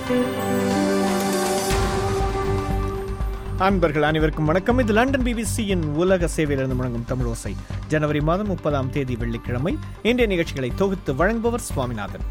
அன்பர்கள் அனைவருக்கும் வணக்கம் இது லண்டன் பிபிசியின் உலக சேவையிலிருந்து முழங்கும் தமிழ் ஓசை ஜனவரி மாதம் முப்பதாம் தேதி வெள்ளிக்கிழமை இன்றைய நிகழ்ச்சிகளை தொகுத்து வழங்குபவர் சுவாமிநாதன்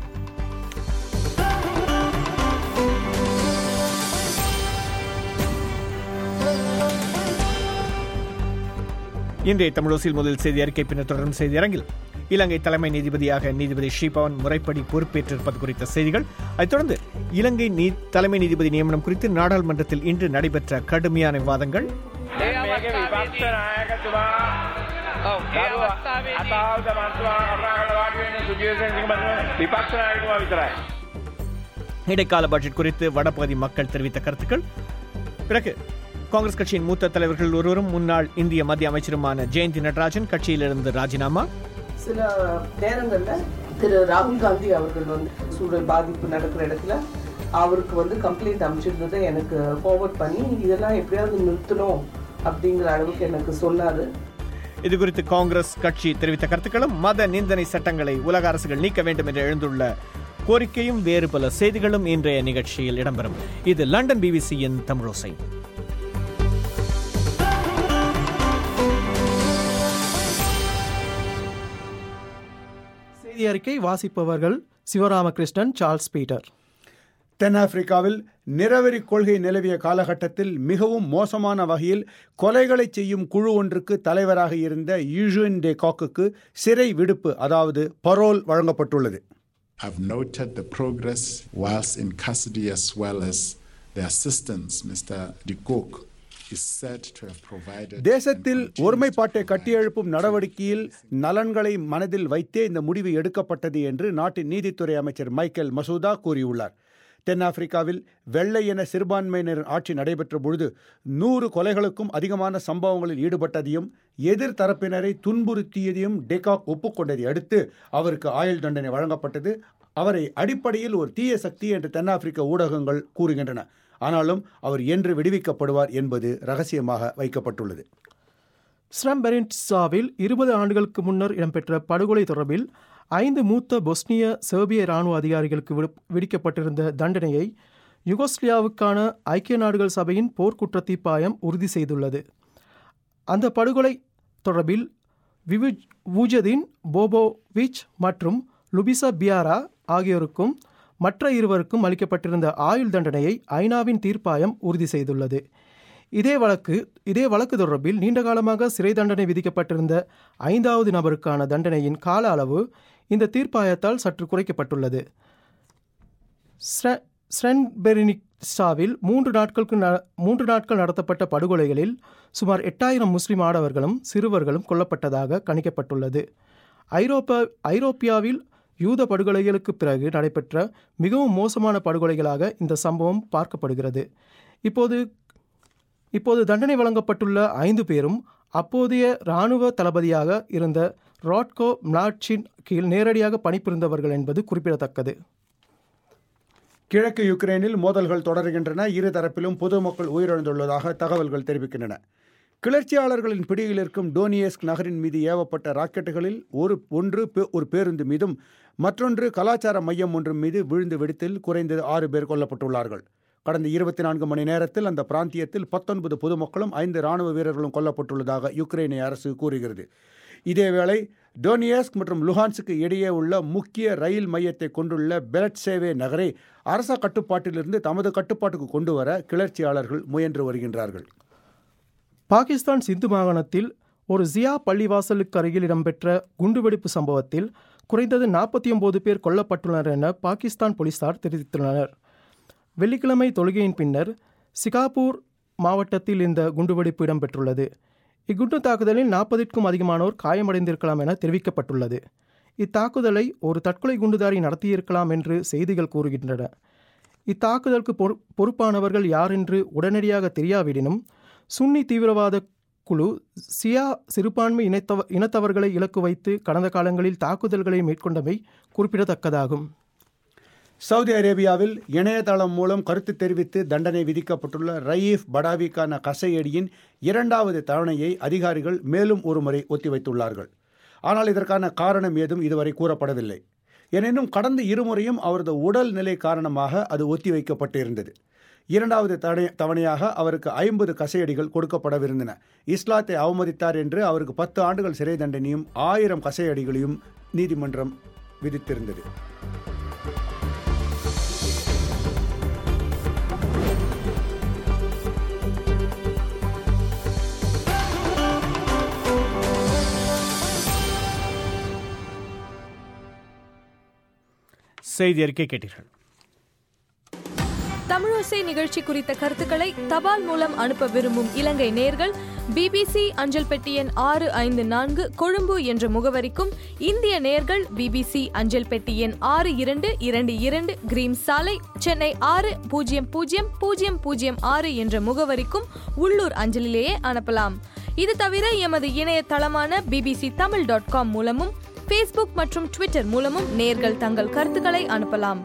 இன்றைய தமிழோசில் முதல் செய்தி அறிக்கை பின்னர் தொடரும் செய்தி அரங்கில் இலங்கை தலைமை நீதிபதியாக நீதிபதி ஸ்ரீபவன் முறைப்படி பொறுப்பேற்றிருப்பது குறித்த செய்திகள் அதைத் தொடர்ந்து இலங்கை நீ தலைமை நீதிபதி நியமனம் குறித்து நாடாளுமன்றத்தில் இன்று நடைபெற்ற கடுமையான விவாதங்கள் මේක විපක්ෂ නායකතුමා ඔව් ඒ දරුවා අවස්ථාවේදී අතාවද මන්තුමා කරුණාකර වාඩි වෙන්න සුජීවසේන සිංහබතුමා විපක්ෂ නායකතුමා විතරයි. இடைக்கால பட்ஜெட் குறித்து வடபகுதி மக்கள் தெரிவித்த கருத்துக்கள் பிறகு காங்கிரஸ் கட்சியின் மூத்த தலைவர்கள் ஒருவரும் முன்னாள் இந்திய மத்திய அமைச்சருமான ஜெயந்தி நடராஜன் கட்சியிலிருந்து ராஜினாமா சில நேரங்கள்ல திரு ராகுல் காந்தி அவர்கள் வந்து சூழல் பாதிப்பு நடக்கிற இடத்துல அவருக்கு வந்து கம்ப்ளைண்ட் அமைச்சிருந்ததை எனக்கு ஃபார்வர்ட் பண்ணி இதெல்லாம் எப்படியாவது நிறுத்தணும் அப்படிங்கிற அளவுக்கு எனக்கு சொன்னாரு இது குறித்து காங்கிரஸ் கட்சி தெரிவித்த கருத்துக்களும் மத நிந்தனை சட்டங்களை உலக அரசுகள் நீக்க வேண்டும் என்று எழுந்துள்ள கோரிக்கையும் வேறு பல செய்திகளும் இன்றைய நிகழ்ச்சியில் இடம்பெறும் இது லண்டன் பிபிசியின் தமிழோசை செய்தி அறிக்கை வாசிப்பவர்கள் சிவராமகிருஷ்ணன் சார்ல்ஸ் பீட்டர் தென்னாப்பிரிக்காவில் நிறவெறி கொள்கை நிலவிய காலகட்டத்தில் மிகவும் மோசமான வகையில் கொலைகளை செய்யும் குழு ஒன்றுக்கு தலைவராக இருந்த யூஜுன் டே காக்குக்கு சிறை விடுப்பு அதாவது பரோல் வழங்கப்பட்டுள்ளது I've noted the progress whilst in custody as well as the assistance Mr. De Kook is said to have provided. தேசத்தில் and continues ஒருமைப்பாட்டை to provide கட்டியெழுப்பும் in நடவடிக்கையில் terms நலன்களை மனதில் வைத்தே இந்த முடிவு எடுக்கப்பட்டது என்று நாட்டின் நீதித்துறை அமைச்சர் மைக்கேல் மசூதா கூறியுள்ளார் தென்னாப்பிரிக்காவில் வெள்ளை என சிறுபான்மையினர் ஆட்சி நடைபெற்ற பொழுது நூறு கொலைகளுக்கும் அதிகமான சம்பவங்களில் ஈடுபட்டதையும் எதிர் தரப்பினரை துன்புறுத்தியதையும் டெகாக் ஒப்புக்கொண்டதை அடுத்து அவருக்கு ஆயுள் தண்டனை வழங்கப்பட்டது அவரை அடிப்படையில் ஒரு தீய சக்தி என்று தென்னாப்பிரிக்க ஊடகங்கள் கூறுகின்றன ஆனாலும் அவர் என்று விடுவிக்கப்படுவார் என்பது ரகசியமாக வைக்கப்பட்டுள்ளது ஸ்ரம்பெரின்சாவில் இருபது ஆண்டுகளுக்கு முன்னர் இடம்பெற்ற படுகொலை தொடர்பில் ஐந்து மூத்த பொஸ்னிய செர்பிய இராணுவ அதிகாரிகளுக்கு விடு- விதிக்கப்பட்டிருந்த தண்டனையை யுகோஸ்லியாவுக்கான ஐக்கிய நாடுகள் சபையின் போர்க்குற்ற தீர்ப்பாயம் உறுதி செய்துள்ளது அந்த படுகொலை தொடர்பில் விவு- வூஜதின் போபோவிச் மற்றும் லுபிசா பியாரா ஆகியோருக்கும் மற்ற இருவருக்கும் அளிக்கப்பட்டிருந்த ஆயுள் தண்டனையை ஐநாவின் தீர்ப்பாயம் உறுதி செய்துள்ளது இதே வழக்கு இதே வழக்கு தொடர்பில் நீண்ட காலமாக சிறை தண்டனை விதிக்கப்பட்டிருந்த ஐந்தாவது நபருக்கான தண்டனையின் கால அளவு இந்த தீர்ப்பாயத்தால் சற்று குறைக்கப்பட்டுள்ளது ஸ்ர- ஸ்ரென்பெரினிக்ஸாவில் மூன்று நாட்களுக்கு ந- மூன்று நாட்கள் நடத்தப்பட்ட படுகொலைகளில் சுமார் எட்டாயிரம் முஸ்லிம் ஆடவர்களும் சிறுவர்களும் கொல்லப்பட்டதாக கணிக்கப்பட்டுள்ளது ஐரோப்பா ஐரோப்பியாவில் யூத படுகொலைகளுக்கு பிறகு நடைபெற்ற மிகவும் மோசமான படுகொலைகளாக இந்த சம்பவம் பார்க்கப்படுகிறது இப்போது இப்போது தண்டனை வழங்கப்பட்டுள்ள ஐந்து பேரும் அப்போதைய இராணுவ தளபதியாக இருந்த ராட்கோ மிளாட்சின் கீழ் நேரடியாக பணிபுரிந்தவர்கள் என்பது குறிப்பிடத்தக்கது கிழக்கு யுக்ரைனில் மோதல்கள் தொடர்கின்றன இரு தரப்பிலும் பொதுமக்கள் உயிரிழந்துள்ளதாக தகவல்கள் தெரிவிக்கின்றன கிளர்ச்சியாளர்களின் பிடியில் இருக்கும் டோனியஸ்க் நகரின் மீது ஏவப்பட்ட ராக்கெட்டுகளில் ஒரு ஒன்று பே- ஒரு பேருந்து மீதும் மற்றொன்று கலாச்சார மையம் ஒன்று மீது விழுந்து வெடித்தில் குறைந்தது ஆறு பேர் கொல்லப்பட்டுள்ளார்கள் கடந்த இருபத்தி நான்கு மணி நேரத்தில் அந்த பிராந்தியத்தில் பத்தொன்பது பொதுமக்களும் ஐந்து ராணுவ வீரர்களும் கொல்லப்பட்டுள்ளதாக யுக்ரைனிய அரசு கூறுகிறது இதேவேளை டோனியஸ்க் மற்றும் லுஹான்ஸுக்கு இடையே உள்ள முக்கிய ரயில் மையத்தை கொண்டுள்ள பெலட்சேவே நகரை அரச கட்டுப்பாட்டிலிருந்து தமது கட்டுப்பாட்டுக்கு கொண்டு வர கிளர்ச்சியாளர்கள் முயன்று வருகின்றார்கள் பாகிஸ்தான் சிந்து மாகாணத்தில் ஒரு ஜியா பள்ளிவாசலுக்கு அருகில் இடம்பெற்ற குண்டுவெடிப்பு சம்பவத்தில் குறைந்தது நாற்பத்தி ஒன்பது பேர் கொல்லப்பட்டுள்ளனர் என பாகிஸ்தான் போலீசார் தெரிவித்துள்ளனர் வெள்ளிக்கிழமை தொழுகையின் பின்னர் சிகாப்பூர் மாவட்டத்தில் இந்த குண்டுவெடிப்பு இடம்பெற்றுள்ளது இக்குண்டு தாக்குதலில் நாற்பதிற்கும் அதிகமானோர் காயமடைந்திருக்கலாம் என தெரிவிக்கப்பட்டுள்ளது இத்தாக்குதலை ஒரு தற்கொலை குண்டுதாரி நடத்தியிருக்கலாம் என்று செய்திகள் கூறுகின்றன இத்தாக்குதலுக்கு பொறு பொறுப்பானவர்கள் யார் என்று உடனடியாக தெரியாவிடினும் சுன்னி தீவிரவாத குழு சியா சிறுபான்மை இனத்தவ இனத்தவர்களை இலக்கு வைத்து கடந்த காலங்களில் தாக்குதல்களை மேற்கொண்டமை குறிப்பிடத்தக்கதாகும் சவுதி அரேபியாவில் இணையதளம் மூலம் கருத்து தெரிவித்து தண்டனை விதிக்கப்பட்டுள்ள ரயீஃப் படாவிக்கான கசையடியின் இரண்டாவது தவணையை அதிகாரிகள் மேலும் ஒருமுறை ஒத்திவைத்துள்ளார்கள் ஆனால் இதற்கான காரணம் ஏதும் இதுவரை கூறப்படவில்லை எனினும் கடந்த இருமுறையும் அவரது உடல் நிலை காரணமாக அது ஒத்திவைக்கப்பட்டிருந்தது இரண்டாவது தடை தவணையாக அவருக்கு ஐம்பது கசையடிகள் கொடுக்கப்படவிருந்தன இஸ்லாத்தை அவமதித்தார் என்று அவருக்கு பத்து ஆண்டுகள் சிறை தண்டனையும் ஆயிரம் கசையடிகளையும் நீதிமன்றம் விதித்திருந்தது செய்தி அறிக்கை கேட்டீர்கள் தமிழோசை நிகழ்ச்சி குறித்த கருத்துக்களை தபால் மூலம் அனுப்ப விரும்பும் இலங்கை நேர்கள் பிபிசி அஞ்சல் பெட்டி எண் ஆறு ஐந்து நான்கு கொழும்பு என்ற முகவரிக்கும் இந்திய நேர்கள் பிபிசி அஞ்சல் பெட்டி எண் ஆறு இரண்டு இரண்டு இரண்டு கிரீம் சாலை சென்னை ஆறு பூஜ்ஜியம் பூஜ்ஜியம் பூஜ்ஜியம் பூஜ்ஜியம் ஆறு என்ற முகவரிக்கும் உள்ளூர் அஞ்சலிலேயே அனுப்பலாம் இது தவிர எமது இணையதளமான பிபிசி தமிழ் டாட் காம் மூலமும் ஃபேஸ்புக் மற்றும் ட்விட்டர் மூலமும் நேர்கள் தங்கள் கருத்துக்களை அனுப்பலாம்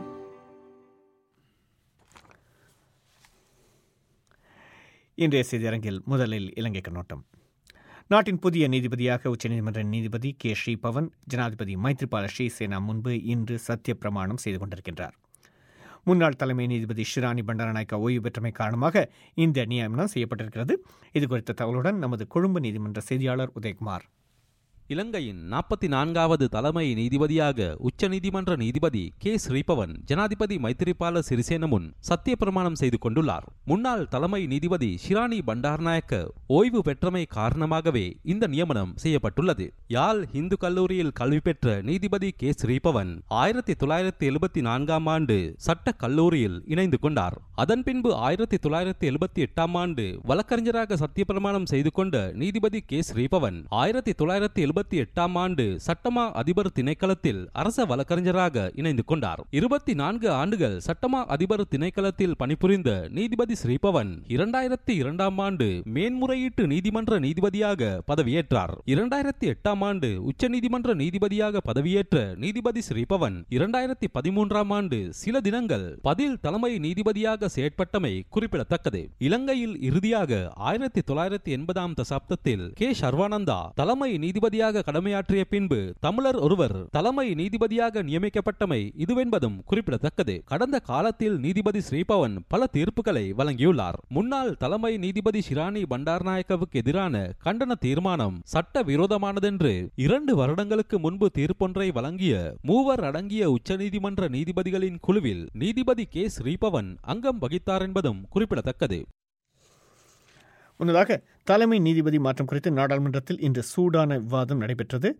இன்றைய செய்தியரங்கில் முதலில் இலங்கை கண்ணோட்டம் நாட்டின் புதிய நீதிபதியாக உச்சநீதிமன்ற நீதிபதி கே ஸ்ரீபவன் ஜனாதிபதி மைத்ரிபால ஸ்ரீசேனா முன்பு இன்று சத்திய பிரமாணம் செய்து கொண்டிருக்கின்றார் முன்னாள் தலைமை நீதிபதி ஷிராணி பண்டாரநாயக்கா ஓய்வு பெற்றமை காரணமாக இந்த நியமனம் செய்யப்பட்டிருக்கிறது இது குறித்த தகவலுடன் நமது கொழும்பு நீதிமன்ற செய்தியாளர் உதயகுமார் இலங்கையின் நாற்பத்தி நான்காவது தலைமை நீதிபதியாக உச்சநீதிமன்ற நீதிபதி கே ஸ்ரீபவன் ஜனாதிபதி மைத்திரிபால சிறிசேன முன் சத்திய பிரமாணம் செய்து கொண்டுள்ளார் முன்னாள் தலைமை நீதிபதி ஷிராணி பண்டார்நாயக்க ஓய்வு பெற்றமை காரணமாகவே இந்த நியமனம் செய்யப்பட்டுள்ளது யாழ் இந்து கல்லூரியில் கல்வி பெற்ற நீதிபதி கே ஸ்ரீபவன் ஆயிரத்தி தொள்ளாயிரத்தி எழுபத்தி நான்காம் ஆண்டு சட்ட கல்லூரியில் இணைந்து கொண்டார் அதன் பின்பு ஆயிரத்தி தொள்ளாயிரத்தி எழுபத்தி எட்டாம் ஆண்டு வழக்கறிஞராக சத்திய பிரமாணம் செய்து கொண்ட நீதிபதி கே ஸ்ரீபவன் ஆயிரத்தி தொள்ளாயிரத்தி எழுபத்தி எட்டாம் ஆண்டு சட்டமா அதிபர் திணைக்களத்தில் அரச வழக்கறிஞராக இணைந்து கொண்டார் இருபத்தி நான்கு ஆண்டுகள் சட்டமா அதிபர் திணைக்களத்தில் பணிபுரிந்த நீதிபதி ஸ்ரீபவன் இரண்டாயிரத்தி இரண்டாம் ஆண்டு மேன்முறையீட்டு நீதிமன்ற நீதிபதியாக பதவியேற்றார் இரண்டாயிரத்தி எட்டாம் ஆண்டு உச்ச நீதிமன்ற நீதிபதியாக பதவியேற்ற நீதிபதி ஸ்ரீபவன் இரண்டாயிரத்தி பதிமூன்றாம் ஆண்டு சில தினங்கள் பதில் தலைமை நீதிபதியாக செயற்பட்டமை குறிப்பிடத்தக்கது இலங்கையில் இறுதியாக ஆயிரத்தி தொள்ளாயிரத்தி எண்பதாம் தசாப்தத்தில் கே சர்வானந்தா தலைமை நீதிபதியாக கடமையாற்றிய பின்பு தமிழர் ஒருவர் தலைமை நீதிபதியாக நியமிக்கப்பட்டமை இதுவென்பதும் குறிப்பிடத்தக்கது கடந்த காலத்தில் நீதிபதி ஸ்ரீபவன் பல தீர்ப்புகளை வழங்கியுள்ளார் முன்னாள் தலைமை நீதிபதி ஷிராணி பண்டார்நாயக்கவுக்கு எதிரான கண்டன தீர்மானம் சட்ட விரோதமானதென்று இரண்டு வருடங்களுக்கு முன்பு தீர்ப்பொன்றை வழங்கிய மூவர் அடங்கிய உச்சநீதிமன்ற நீதிபதிகளின் குழுவில் நீதிபதி கே ஸ்ரீபவன் அங்கம் வகித்தார் என்பதும் குறிப்பிடத்தக்கது முன்னதாக தலைமை நீதிபதி மாற்றம் குறித்து நாடாளுமன்றத்தில் இன்று சூடான விவாதம் நடைபெற்றது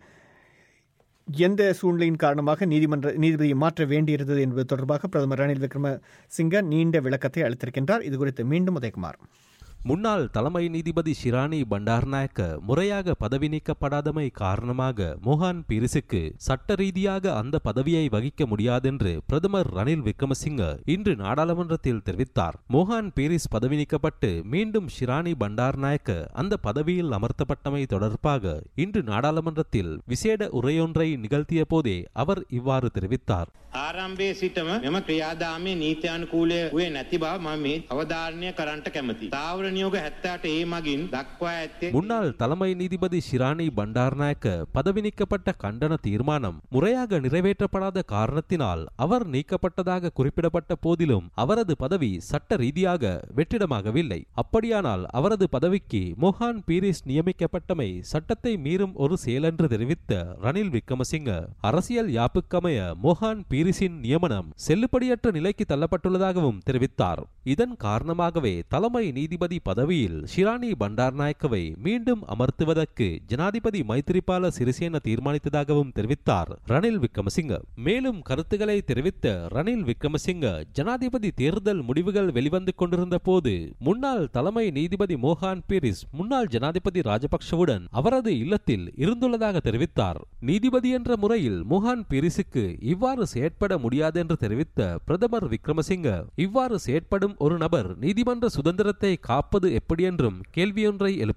எந்த சூழ்நிலையின் காரணமாக நீதிமன்ற நீதிபதியை மாற்ற வேண்டியிருந்தது என்பது தொடர்பாக பிரதமர் ரணில் விக்ரமசிங்க நீண்ட விளக்கத்தை அளித்திருக்கின்றார் இது குறித்து மீண்டும் உதயகுமார் முன்னாள் தலைமை நீதிபதி ஷிராணி பண்டார்நாயக்க முறையாக பதவி நீக்கப்படாதமை காரணமாக மோகன் பீரிஸுக்கு சட்ட ரீதியாக அந்த பதவியை வகிக்க முடியாதென்று பிரதமர் ரணில் விக்ரமசிங்க இன்று நாடாளுமன்றத்தில் தெரிவித்தார் மோகன் பீரிஸ் பதவி நீக்கப்பட்டு மீண்டும் ஷிராணி பண்டார்நாயக்க அந்த பதவியில் அமர்த்தப்பட்டமை தொடர்பாக இன்று நாடாளுமன்றத்தில் விசேட உரையொன்றை நிகழ்த்திய போதே அவர் இவ்வாறு தெரிவித்தார் ආරම්භයේ සිටම මෙම ක්‍රියාදාමය නීත්‍යානුකූලය වුවේ නැති බව මම මේ අවධාරණය කරන්නට කැමති. තාවර නියෝග 78 ඒ මගින් දක්වා ඇත්තේ முன்னாள் தலைமை நீதிபதி ஷிராணி பண்டார்நாயக்க பதவி நீக்கப்பட்ட கண்டன தீர்மானம் முறையாக நிறைவேற்றப்படாத காரணத்தினால் அவர் நீக்கப்பட்டதாக குறிப்பிடப்பட்ட போதிலும் அவரது பதவி சட்ட ரீதியாக வெற்றிடமாகவில்லை அப்படியானால் அவரது பதவிக்கு மோகான் பீரிஸ் நியமிக்கப்பட்டமை சட்டத்தை மீறும் ஒரு செயலென்று தெரிவித்த ரணில் விக்ரமசிங்க அரசியல் யாப்புக்கமைய மோகான் பீரிஸின் நியமனம் செல்லுபடியற்ற நிலைக்கு தள்ளப்பட்டுள்ளதாகவும் தெரிவித்தார் இதன் காரணமாகவே தலைமை நீதிபதி பதவியில் ஷிராணி பண்டார்நாயக்கவை மீண்டும் அமர்த்துவதற்கு ஜனாதிபதி மைத்திரிபால சிறிசேன தீர்மானித்ததாகவும் தெரிவித்தார் ரணில் விக்ரமசிங்க மேலும் கருத்துக்களை தெரிவித்த ரணில் விக்ரமசிங்க ஜனாதிபதி தேர்தல் முடிவுகள் வெளிவந்து கொண்டிருந்த போது முன்னாள் தலைமை நீதிபதி மோகான் பீரிஸ் முன்னாள் ஜனாதிபதி ராஜபக்ஷவுடன் அவரது இல்லத்தில் இருந்துள்ளதாக தெரிவித்தார் நீதிபதி என்ற முறையில் மோகான் பீரிஸுக்கு இவ்வாறு செயற்பட முடியாதென்று தெரிவித்த பிரதமர் விக்ரமசிங்க இவ்வாறு செயற்படும் ஒரு நபர் நீதிமன்ற சுதந்திரத்தை காப்பது எப்படியென்றும் கேள்வியொன்றை எழுப்பினார்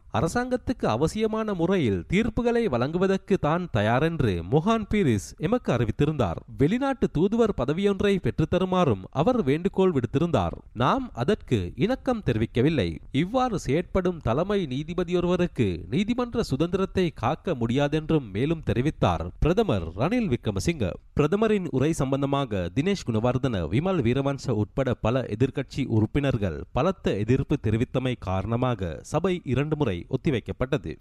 அரசாங்கத்துக்கு அவசியமான முறையில் தீர்ப்புகளை வழங்குவதற்கு தான் தயாரென்று மொஹான் பீரிஸ் எமக்கு அறிவித்திருந்தார் வெளிநாட்டு தூதுவர் பதவியொன்றை பெற்றுத்தருமாறும் அவர் வேண்டுகோள் விடுத்திருந்தார் நாம் அதற்கு இணக்கம் தெரிவிக்கவில்லை இவ்வாறு செயற்படும் தலைமை நீதிபதியொருவருக்கு நீதிமன்ற சுதந்திரத்தை காக்க முடியாதென்றும் மேலும் தெரிவித்தார் பிரதமர் ரணில் விக்ரமசிங்க பிரதமரின் உரை சம்பந்தமாக தினேஷ் குணவர்தன விமல் வீரவன்ச உட்பட பல எதிர்க்கட்சி உறுப்பினர்கள் பலத்த எதிர்ப்பு தெரிவித்தமை காரணமாக சபை இரண்டு முறை ஒத்திவைக்கப்பட்டது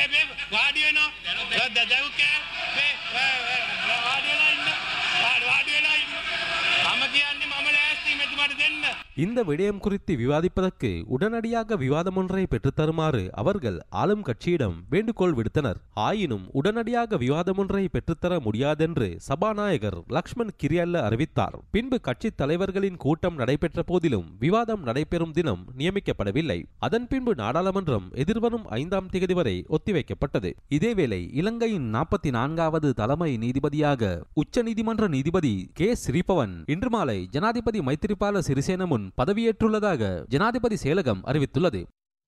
இந்த விடயம் குறித்து விவாதிப்பதற்கு உடனடியாக விவாதம் ஒன்றை பெற்றுத்தருமாறு அவர்கள் ஆளும் கட்சியிடம் வேண்டுகோள் விடுத்தனர் ஆயினும் உடனடியாக விவாதம் ஒன்றை பெற்றுத்தர முடியாதென்று சபாநாயகர் லக்ஷ்மண் கிரியல்ல அறிவித்தார் பின்பு கட்சி தலைவர்களின் கூட்டம் நடைபெற்ற போதிலும் விவாதம் நடைபெறும் தினம் நியமிக்கப்படவில்லை அதன் பின்பு நாடாளுமன்றம் எதிர்வரும் ஐந்தாம் தேதி வரை ஒத்திவைக்கப்பட்டது இதேவேளை இலங்கையின் நாற்பத்தி நான்காவது தலைமை நீதிபதியாக உச்சநீதிமன்ற நீதிபதி கே ஸ்ரீபவன் இன்று மாலை ஜனாதிபதி மைத்திரிபால சிறிசேன முன் பதவியேற்றுள்ளதாக ஜனாதிபதி செயலகம் அறிவித்துள்ளது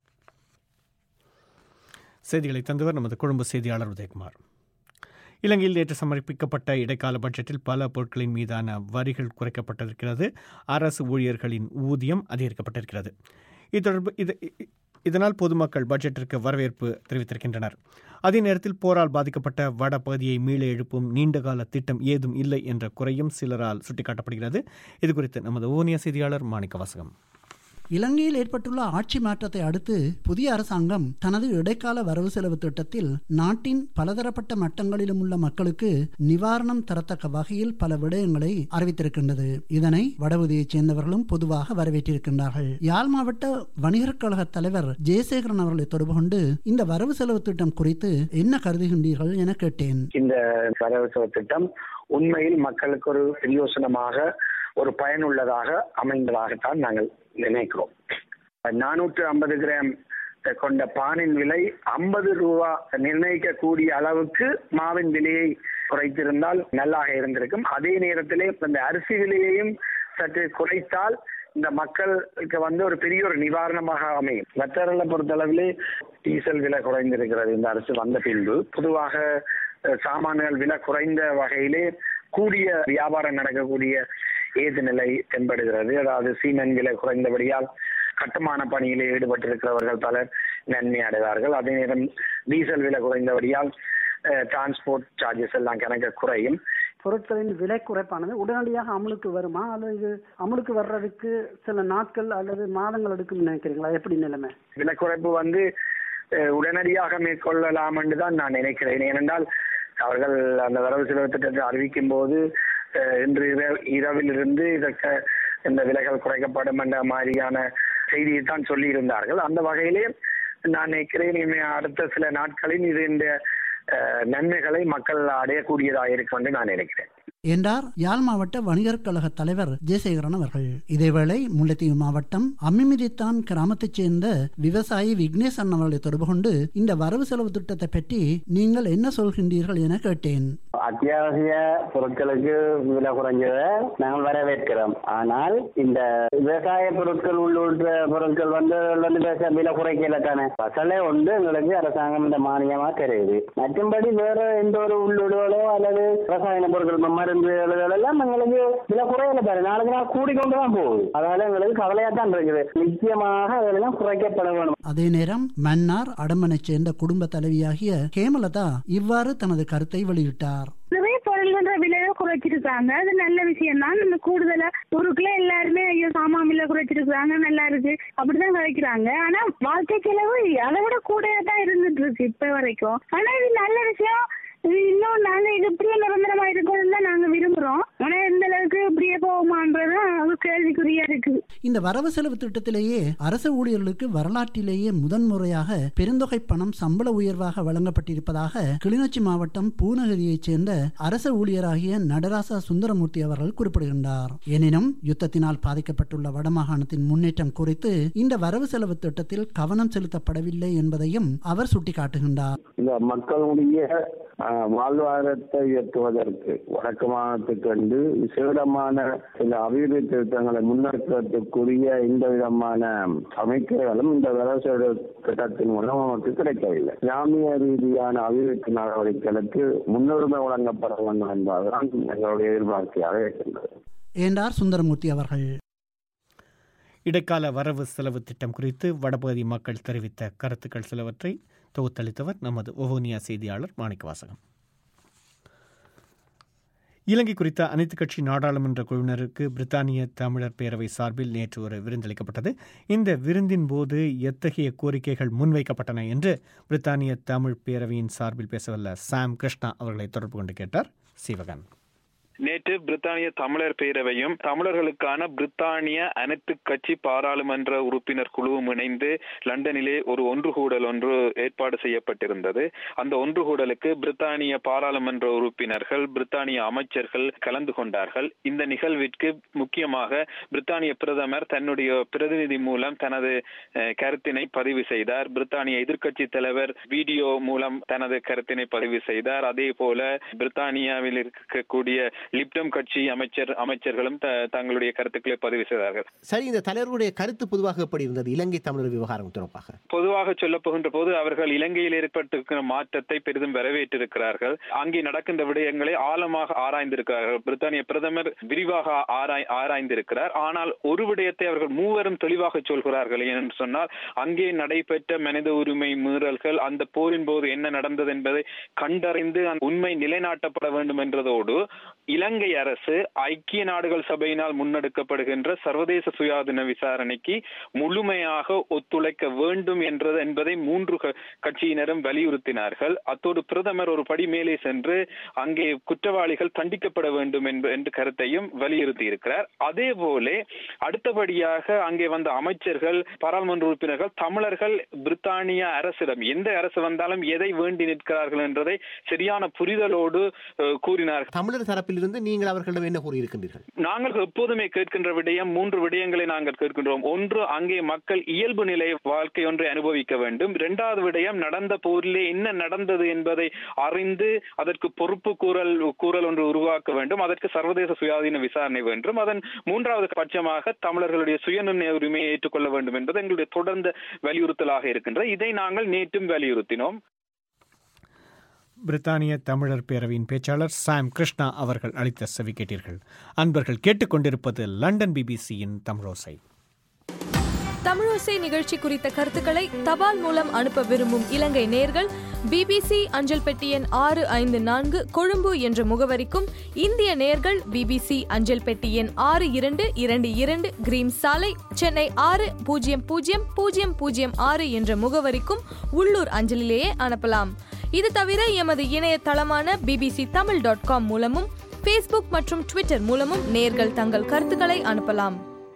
செய்திகளை தந்தவர் நமது கொழும்பு செய்தியாளர் உதயகுமார் இலங்கையில் நேற்று சமர்ப்பிக்கப்பட்ட இடைக்கால பட்ஜெட்டில் பல பொருட்களின் மீதான வரிகள் குறைக்கப்பட்டிருக்கிறது அரசு ஊழியர்களின் ஊதியம் அதிகரிக்கப்பட்டிருக்கிறது இது தொடர்பு இது இதனால் பொதுமக்கள் பட்ஜெட்டிற்கு வரவேற்பு தெரிவித்திருக்கின்றனர் அதே நேரத்தில் போரால் பாதிக்கப்பட்ட வட பகுதியை மீள எழுப்பும் நீண்டகால திட்டம் ஏதும் இல்லை என்ற குறையும் சிலரால் சுட்டிக்காட்டப்படுகிறது இது குறித்து நமது ஊனிய செய்தியாளர் மாணிக்க வாசகம் இலங்கையில் ஏற்பட்டுள்ள ஆட்சி மாற்றத்தை அடுத்து புதிய அரசாங்கம் தனது இடைக்கால வரவு செலவு திட்டத்தில் நாட்டின் பலதரப்பட்ட மட்டங்களிலும் உள்ள மக்களுக்கு நிவாரணம் தரத்தக்க வகையில் பல விடயங்களை அறிவித்திருக்கின்றது இதனை வடபகுதியைச் சேர்ந்தவர்களும் பொதுவாக வரவேற்றிருக்கின்றார்கள் யாழ் மாவட்ட வணிகர் கழக தலைவர் ஜெயசேகரன் அவர்களை தொடர்பு கொண்டு இந்த வரவு செலவு திட்டம் குறித்து என்ன கருதுகின்றீர்கள் என கேட்டேன் இந்த வரவு செலவு திட்டம் உண்மையில் மக்களுக்கு ஒரு பிரயோசனமாக ஒரு பயனுள்ளதாக அமைந்ததாகத்தான் நாங்கள் நினைக்கிறோம் நானூற்று ஐம்பது கிராம் கொண்ட பானின் விலை ஐம்பது ரூபா நிர்ணயிக்கக்கூடிய அளவுக்கு மாவின் விலையை குறைத்திருந்தால் நல்லாக இருந்திருக்கும் அதே நேரத்திலே இந்த அரிசி விலையையும் சற்று குறைத்தால் இந்த மக்களுக்கு வந்து ஒரு பெரிய ஒரு நிவாரணமாக அமையும் வெத்தரலை பொறுத்தளவிலே டீசல் விலை குறைந்திருக்கிறது இந்த அரசு வந்த பின்பு பொதுவாக சாமான்கள் விலை குறைந்த வகையிலே கூடிய வியாபாரம் நடக்கக்கூடிய ஏது நிலை தென்படுகிறது அதாவது சீமென் விலை குறைந்தபடியால் கட்டுமான பணியிலே ஈடுபட்டிருக்கிறவர்கள் பலர் நன்மை அடைவார்கள் அதே நேரம் டீசல் விலை குறைந்தபடியால் டிரான்ஸ்போர்ட் சார்ஜஸ் எல்லாம் கணக்க குறையும் பொருட்களின் விலை குறைப்பானது உடனடியாக அமலுக்கு வருமா அல்லது இது அமலுக்கு வர்றதுக்கு சில நாட்கள் அல்லது மாதங்கள் எடுக்கும் நினைக்கிறீங்களா எப்படி நிலைமை விலை குறைப்பு வந்து உடனடியாக மேற்கொள்ளலாம் என்று தான் நான் நினைக்கிறேன் ஏனென்றால் அவர்கள் அந்த வரவு செலவு திட்டத்தை அறிவிக்கும் போது இன்று இரவில் இருந்து இதற்கு இந்த விலைகள் குறைக்கப்படும் என்ற மாதிரியான செய்தியை தான் சொல்லி இருந்தார்கள் அந்த வகையிலே நான் நினைக்கிறேன் அடுத்த சில நாட்களில் இது இந்த நன்மைகளை மக்கள் அடையக்கூடியதாக இருக்கும் என்று நான் நினைக்கிறேன் என்றார் யாழ் மாவட்ட வணிகர் கழக தலைவர் ஜெயசேகரன் அவர்கள் இதேவேளை முல்லைத்தீவு மாவட்டம் அம்மிமிதித்தான் கிராமத்தைச் சேர்ந்த விவசாயி விக்னேசன் அவர்களை தொடர்பு கொண்டு இந்த வரவு செலவு திட்டத்தை பற்றி நீங்கள் என்ன சொல்கின்றீர்கள் என கேட்டேன் அத்தியாவசிய பொருட்களுக்கு விலை குறைஞ்சதை நாங்கள் வரவேற்கிறோம் ஆனால் இந்த விவசாய பொருட்கள் உள்ளூர் பொருட்கள் வந்து வந்து விலை குறைக்கல தானே பசலே வந்து எங்களுக்கு அரசாங்கம் இந்த மானியமா தெரியுது மற்றும்படி வேற எந்த ஒரு உள்ளூடுகளோ அல்லது ரசாயன பொருட்கள் மருந்துகள் எல்லாம் எங்களுக்கு விலை குறையல பாரு நாளுக்கு நாள் கூடிக்கொண்டு தான் போகுது அதனால எங்களுக்கு கவலையா தான் இருக்குது நிச்சயமாக அதெல்லாம் குறைக்கப்பட வேணும் அதே நேரம் மன்னார் அடம்பனைச் சேர்ந்த குடும்ப தலைவியாகிய ஹேமலதா இவ்வாறு தனது கருத்தை வெளியிட்டார் நிறைய பொருள்கள விலையை குறைச்சிருக்காங்க அது நல்ல விஷயம் தான் நம்ம கூடுதலா பொருட்களை எல்லாருமே ஐயோ சாமான் விலை குறைச்சிருக்காங்க நல்லா இருக்கு அப்படிதான் கிடைக்கிறாங்க ஆனா வாழ்க்கை செலவு அதை விட கூட தான் இருந்துட்டு இருக்கு இப்ப வரைக்கும் ஆனா இது நல்ல விஷயம் இன்னும் நாங்க இது இப்படியே நிரந்தரமா இருக்கணும்னு தான் நாங்க விரும்புறோம் ஆனா எந்த அளவுக்கு இப்படியே போகுமான்றது ஒரு கேள்விக்குறியா இருக்கு இந்த வரவு செலவு திட்டத்திலேயே அரசு ஊழியர்களுக்கு வரலாற்றிலேயே முதன்முறையாக பெருந்தொகை பணம் சம்பள உயர்வாக வழங்கப்பட்டிருப்பதாக கிளிநொச்சி மாவட்டம் பூநகரியைச் சேர்ந்த அரசு ஊழியராகிய நடராசா சுந்தரமூர்த்தி அவர்கள் குறிப்பிடுகின்றார் எனினும் யுத்தத்தினால் பாதிக்கப்பட்டுள்ள வடமாகாணத்தின் முன்னேற்றம் குறித்து இந்த வரவு செலவு திட்டத்தில் கவனம் செலுத்தப்படவில்லை என்பதையும் அவர் சுட்டிக்காட்டுகின்றார் இந்த மக்களுடைய வாழ்வாதாரத்தை உயர்த்துவதற்கு வடக்கு மாநிலத்துக்கு கண்டு விசேடமான சில அபிவிருத்தி திட்டங்களை முன்னெடுக்கிறதுக்கு அதற்குரிய எந்த விதமான அமைப்புகளும் இந்த வரவு திட்டத்தின் மூலம் நமக்கு கிடைக்கவில்லை கிராமிய ரீதியான அபிவிருத்தி நடவடிக்கைகளுக்கு முன்னுரிமை வழங்கப்பட வேண்டும் என்பதுதான் எங்களுடைய எதிர்பார்க்கையாக இருக்கின்றது என்றார் சுந்தரமூர்த்தி அவர்கள் இடைக்கால வரவு செலவு திட்டம் குறித்து வடபகுதி மக்கள் தெரிவித்த கருத்துக்கள் சிலவற்றை தொகுத்தளித்தவர் நமது ஒவோனியா செய்தியாளர் மாணிக்கவாசகம் இலங்கை குறித்த அனைத்து கட்சி நாடாளுமன்ற குழுவினருக்கு பிரித்தானிய தமிழர் பேரவை சார்பில் நேற்று ஒரு விருந்தளிக்கப்பட்டது இந்த விருந்தின் போது எத்தகைய கோரிக்கைகள் முன்வைக்கப்பட்டன என்று பிரித்தானிய தமிழ் பேரவையின் சார்பில் பேசவல்ல சாம் கிருஷ்ணா அவர்களை தொடர்பு கொண்டு கேட்டார் சிவகன் நேற்று பிரித்தானிய தமிழர் பேரவையும் தமிழர்களுக்கான பிரித்தானிய அனைத்து கட்சி பாராளுமன்ற உறுப்பினர் குழுவும் இணைந்து லண்டனிலே ஒரு ஒன்றுகூடல் ஒன்று ஏற்பாடு செய்யப்பட்டிருந்தது அந்த ஒன்றுகூடலுக்கு பிரித்தானிய பாராளுமன்ற உறுப்பினர்கள் பிரித்தானிய அமைச்சர்கள் கலந்து கொண்டார்கள் இந்த நிகழ்விற்கு முக்கியமாக பிரித்தானிய பிரதமர் தன்னுடைய பிரதிநிதி மூலம் தனது கருத்தினை பதிவு செய்தார் பிரித்தானிய எதிர்க்கட்சி தலைவர் வீடியோ மூலம் தனது கருத்தினை பதிவு செய்தார் அதே போல பிரித்தானியாவில் இருக்கக்கூடிய லிப்டம் கட்சி அமைச்சர் அமைச்சர்களும் தங்களுடைய கருத்துக்களை பதிவு செய்தார்கள் சரி இந்த தலைவருடைய கருத்து பொதுவாக எப்படி இருந்தது இலங்கை தமிழர் விவகாரம் தொடர்பாக பொதுவாக சொல்ல போகின்ற போது அவர்கள் இலங்கையில் ஏற்பட்டிருக்கிற மாற்றத்தை பெரிதும் வரவேற்றிருக்கிறார்கள் அங்கே நடக்கின்ற விடயங்களை ஆழமாக ஆராய்ந்திருக்கிறார்கள் பிரித்தானிய பிரதமர் விரிவாக ஆராய் ஆராய்ந்திருக்கிறார் ஆனால் ஒரு விடயத்தை அவர்கள் மூவரும் தெளிவாக சொல்கிறார்கள் என்று சொன்னால் அங்கே நடைபெற்ற மனித உரிமை மீறல்கள் அந்த போரின் போது என்ன நடந்தது என்பதை கண்டறிந்து உண்மை நிலைநாட்டப்பட வேண்டும் என்றதோடு இலங்கை அரசு ஐக்கிய நாடுகள் சபையினால் முன்னெடுக்கப்படுகின்ற சர்வதேச சுயாதீன விசாரணைக்கு முழுமையாக ஒத்துழைக்க வேண்டும் என்றது என்பதை மூன்று கட்சியினரும் வலியுறுத்தினார்கள் அத்தோடு பிரதமர் ஒரு படி மேலே சென்று அங்கே குற்றவாளிகள் தண்டிக்கப்பட வேண்டும் என்று கருத்தையும் வலியுறுத்தி இருக்கிறார் அதே போல அடுத்தபடியாக அங்கே வந்த அமைச்சர்கள் பாராளுமன்ற உறுப்பினர்கள் தமிழர்கள் பிரித்தானிய அரசிடம் எந்த அரசு வந்தாலும் எதை வேண்டி நிற்கிறார்கள் என்றதை சரியான புரிதலோடு கூறினார்கள் தமிழர் தரப்பிலிருந்து நீங்கள் அவர்களிடம் என்ன கூறியிருக்கின்றீர்கள் நாங்கள் எப்போதுமே கேட்கின்ற விடயம் மூன்று விடயங்களை நாங்கள் கேட்கின்றோம் ஒன்று அங்கே மக்கள் இயல்பு நிலை வாழ்க்கை ஒன்றை அனுபவிக்க வேண்டும் இரண்டாவது விடயம் நடந்த போரிலே என்ன நடந்தது என்பதை அறிந்து அதற்கு பொறுப்பு கூறல் கூறல் ஒன்று உருவாக்க வேண்டும் அதற்கு சர்வதேச சுயாதீன விசாரணை வேண்டும் அதன் மூன்றாவது பட்சமாக தமிழர்களுடைய சுயநிர்ணய உரிமையை ஏற்றுக்கொள்ள வேண்டும் என்பது எங்களுடைய தொடர்ந்த வலியுறுத்தலாக இருக்கின்ற இதை நாங்கள் நேற்றும் வலியுறுத்தினோம் பிரித்தானிய தமிழர் பேரவையின் பேச்சாளர் சாம் கிருஷ்ணா அவர்கள் அளித்த செவி கேட்டீர்கள் அன்பர்கள் கேட்டுக்கொண்டிருப்பது லண்டன் பிபிசியின் தமிழோசை தமிழோசை நிகழ்ச்சி குறித்த கருத்துக்களை தபால் மூலம் அனுப்ப விரும்பும் இலங்கை நேர்கள் பிபிசி அஞ்சல் பெட்டி எண் ஆறு ஐந்து நான்கு கொழும்பு என்ற முகவரிக்கும் இந்திய நேர்கள் பிபிசி அஞ்சல் பெட்டி எண் ஆறு இரண்டு இரண்டு இரண்டு கிரீம் சாலை சென்னை ஆறு பூஜ்ஜியம் பூஜ்ஜியம் பூஜ்ஜியம் பூஜ்ஜியம் ஆறு என்ற முகவரிக்கும் உள்ளூர் அஞ்சலிலேயே அனுப்பலாம் இது தவிர எமது இணையதளமான பிபிசி தமிழ் டாட் காம் மூலமும் ஃபேஸ்புக் மற்றும் ட்விட்டர் மூலமும் நேர்கள் தங்கள் கருத்துக்களை அனுப்பலாம்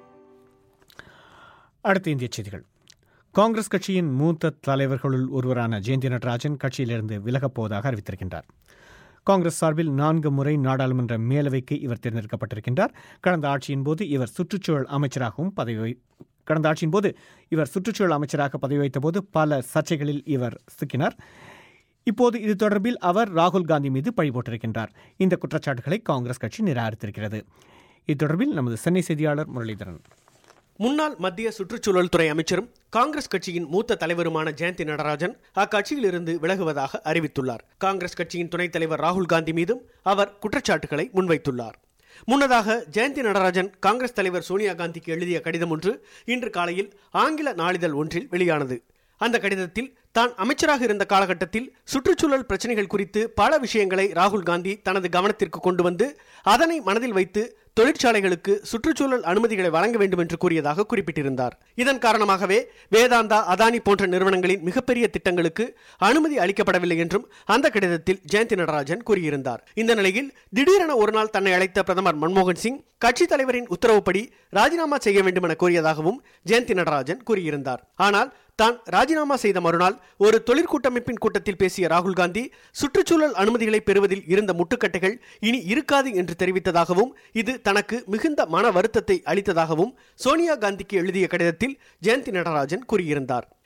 அடுத்த இந்திய செய்திகள் காங்கிரஸ் கட்சியின் மூத்த தலைவர்களுள் ஒருவரான ஜெயந்தி நடராஜன் கட்சியிலிருந்து விலகப் போவதாக அறிவித்திருக்கின்றார் காங்கிரஸ் சார்பில் நான்கு முறை நாடாளுமன்ற மேலவைக்கு இவர் தேர்ந்தெடுக்கப்பட்டிருக்கின்றார் கடந்த ஆட்சியின் போது இவர் சுற்றுச்சூழல் அமைச்சராகவும் பதவி கடந்த ஆட்சியின் போது இவர் சுற்றுச்சூழல் அமைச்சராக பதவி வைத்தபோது பல சர்ச்சைகளில் இவர் சிக்கினார் இப்போது இது தொடர்பில் அவர் ராகுல் காந்தி மீது பழி போட்டிருக்கின்றார் இந்த குற்றச்சாட்டுகளை காங்கிரஸ் கட்சி நிராகரித்திருக்கிறது இது தொடர்பில் நமது சென்னை செய்தியாளர் முரளிதரன் முன்னாள் மத்திய சுற்றுச்சூழல் துறை அமைச்சரும் காங்கிரஸ் கட்சியின் மூத்த தலைவருமான ஜெயந்தி நடராஜன் அக்கட்சியிலிருந்து விலகுவதாக அறிவித்துள்ளார் காங்கிரஸ் கட்சியின் துணைத் தலைவர் ராகுல் காந்தி மீதும் அவர் குற்றச்சாட்டுகளை முன்வைத்துள்ளார் முன்னதாக ஜெயந்தி நடராஜன் காங்கிரஸ் தலைவர் சோனியா காந்திக்கு எழுதிய கடிதம் ஒன்று இன்று காலையில் ஆங்கில நாளிதழ் ஒன்றில் வெளியானது அந்த கடிதத்தில் தான் அமைச்சராக இருந்த காலகட்டத்தில் சுற்றுச்சூழல் பிரச்சனைகள் குறித்து பல விஷயங்களை ராகுல் காந்தி தனது கவனத்திற்கு கொண்டு வந்து அதனை மனதில் வைத்து தொழிற்சாலைகளுக்கு சுற்றுச்சூழல் அனுமதிகளை வழங்க வேண்டும் என்று கூறியதாக குறிப்பிட்டிருந்தார் இதன் காரணமாகவே வேதாந்தா அதானி போன்ற நிறுவனங்களின் மிகப்பெரிய திட்டங்களுக்கு அனுமதி அளிக்கப்படவில்லை என்றும் அந்த கடிதத்தில் ஜெயந்தி நடராஜன் கூறியிருந்தார் இந்த நிலையில் திடீரென ஒரு நாள் தன்னை அழைத்த பிரதமர் மன்மோகன் சிங் கட்சித் தலைவரின் உத்தரவுப்படி ராஜினாமா செய்ய வேண்டும் என கோரியதாகவும் ஜெயந்தி நடராஜன் கூறியிருந்தார் ஆனால் தான் ராஜினாமா செய்த மறுநாள் ஒரு தொழிற்கூட்டமைப்பின் கூட்டத்தில் பேசிய ராகுல் காந்தி சுற்றுச்சூழல் அனுமதிகளை பெறுவதில் இருந்த முட்டுக்கட்டைகள் இனி இருக்காது என்று தெரிவித்ததாகவும் இது தனக்கு மிகுந்த மன வருத்தத்தை அளித்ததாகவும் சோனியா காந்திக்கு எழுதிய கடிதத்தில் ஜெயந்தி நடராஜன் கூறியிருந்தார்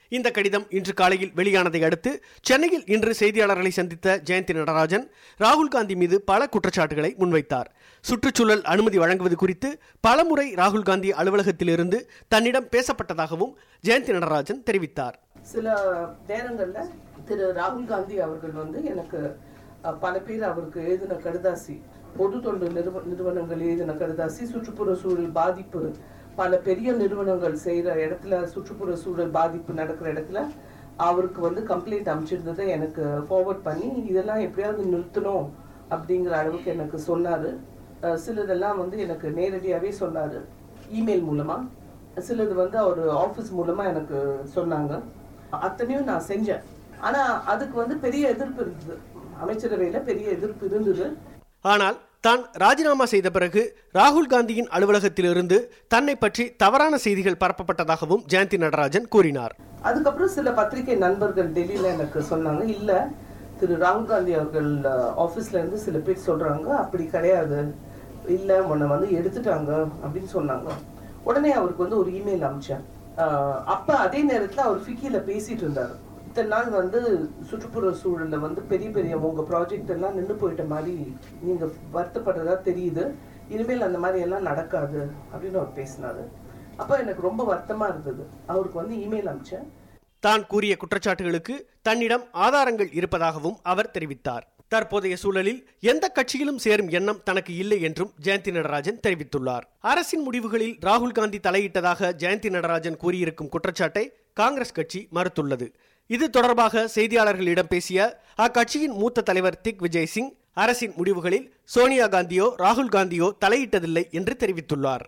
இந்த கடிதம் இன்று காலையில் வெளியானதை அடுத்து சென்னையில் இன்று செய்தியாளர்களை சந்தித்த ஜெயந்தி நடராஜன் ராகுல் காந்தி மீது பல குற்றச்சாட்டுகளை முன்வைத்தார் சுற்றுச்சூழல் அனுமதி வழங்குவது குறித்து பலமுறை ராகுல் காந்தி அலுவலகத்திலிருந்து தன்னிடம் பேசப்பட்டதாகவும் ஜெயந்தி நடராஜன் தெரிவித்தார் சில நேரங்கள்ல திரு ராகுல் காந்தி அவர்கள் வந்து எனக்கு அஹ், பல பேர் அவருக்கு எழுதின கடுதாசி பொது தொண்டு நிறுவ நிறுவனங்கள் எழுதின கடுதாசி சுற்றுப்புற சூழல் பாதிப்பு பல பெரிய நிறுவனங்கள் செய்யற இடத்துல சுற்றுப்புற சூழல் பாதிப்பு நடக்கிற இடத்துல அவருக்கு வந்து கம்ப்ளைண்ட் அமைச்சிருந்ததை எனக்கு ஃபார்வர்ட் பண்ணி இதெல்லாம் எப்படியாவது நிறுத்தணும் அப்படிங்கிற அளவுக்கு எனக்கு சொன்னாரு அஹ், சிலதெல்லாம் வந்து எனக்கு நேரடியாவே சொன்னாரு இமெயில் மூலமா சிலது வந்து அவர் ஆஃபீஸ் மூலமா எனக்கு சொன்னாங்க அத்தனையும் நான் செஞ்சேன் ஆனா அதுக்கு வந்து பெரிய எதிர்ப்பு இருந்தது அமைச்சரவையில பெரிய எதிர்ப்பு இருந்தது ஆனால் தான் ராஜினாமா செய்த பிறகு ராகுல் காந்தியின் அலுவலகத்திலிருந்து தன்னை பற்றி தவறான செய்திகள் பரப்பப்பட்டதாகவும் ஜெயந்தி நடராஜன் கூறினார் அதுக்கப்புறம் சில பத்திரிகை நண்பர்கள் டெல்லியில எனக்கு சொன்னாங்க இல்ல திரு ராகுல் காந்தி அவர்கள் அஹ், ஆபீஸ்ல இருந்து சில பேர் சொல்றாங்க அப்படி கிடையாது இல்ல உன்னை வந்து எடுத்துட்டாங்க அப்படின்னு சொன்னாங்க உடனே அவருக்கு வந்து ஒரு இமெயில் அனுப்பிச்சேன் அஹ், அப்ப அதே நேரத்துல அவர் ஃபிக்கில பேசிட்டு இருந்தாரு இத்தனை நாள் வந்து சுற்றுப்புற சூழல்ல வந்து பெரிய பெரிய உங்க ப்ராஜெக்ட் எல்லாம் நின்று போயிட்ட மாதிரி நீங்க வருத்தப்படுறதா தெரியுது இனிமேல் அந்த மாதிரி எல்லாம் நடக்காது அப்படின்னு அவர் பேசினாரு அப்ப எனக்கு ரொம்ப வருத்தமா இருந்தது அவருக்கு வந்து இமெயில் அனுப்பிச்சேன் தான் கூறிய குற்றச்சாட்டுகளுக்கு தன்னிடம் ஆதாரங்கள் இருப்பதாகவும் அவர் தெரிவித்தார் தற்போதைய சூழலில் எந்த கட்சியிலும் சேரும் எண்ணம் தனக்கு இல்லை என்றும் ஜெயந்தி நடராஜன் தெரிவித்துள்ளார் அரசின் முடிவுகளில் ராகுல் காந்தி தலையிட்டதாக ஜெயந்தி நடராஜன் கூறியிருக்கும் குற்றச்சாட்டை காங்கிரஸ் கட்சி மறுத்துள்ளது இது தொடர்பாக செய்தியாளர்களிடம் பேசிய அக்கட்சியின் மூத்த தலைவர் திக் விஜய் சிங் அரசின் முடிவுகளில் சோனியா காந்தியோ ராகுல் காந்தியோ தலையிட்டதில்லை என்று தெரிவித்துள்ளார்